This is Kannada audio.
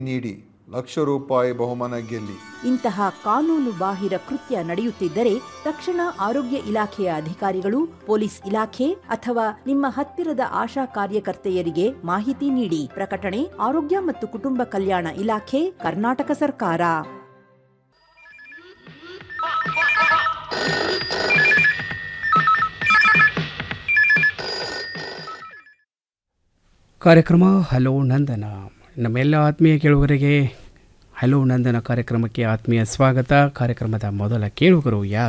ನೀಡಿ ಲಕ್ಷ ರೂಪಾಯಿ ಬಹುಮಾನ ಗೆಲ್ಲಿ ಇಂತಹ ಕಾನೂನು ಬಾಹಿರ ಕೃತ್ಯ ನಡೆಯುತ್ತಿದ್ದರೆ ತಕ್ಷಣ ಆರೋಗ್ಯ ಇಲಾಖೆಯ ಅಧಿಕಾರಿಗಳು ಪೊಲೀಸ್ ಇಲಾಖೆ ಅಥವಾ ನಿಮ್ಮ ಹತ್ತಿರದ ಆಶಾ ಕಾರ್ಯಕರ್ತೆಯರಿಗೆ ಮಾಹಿತಿ ನೀಡಿ ಪ್ರಕಟಣೆ ಆರೋಗ್ಯ ಮತ್ತು ಕುಟುಂಬ ಕಲ್ಯಾಣ ಇಲಾಖೆ ಕರ್ನಾಟಕ ಸರ್ಕಾರ ಕಾರ್ಯಕ್ರಮ ಹಲೋ ನಂದನ ನಮ್ಮೆಲ್ಲ ಆತ್ಮೀಯ ಕೇಳುಗರಿಗೆ ಹಲೋ ನಂದನ ಕಾರ್ಯಕ್ರಮಕ್ಕೆ ಆತ್ಮೀಯ ಸ್ವಾಗತ ಕಾರ್ಯಕ್ರಮದ ಮೊದಲ ಕೇಳುಗರು ಯಾರು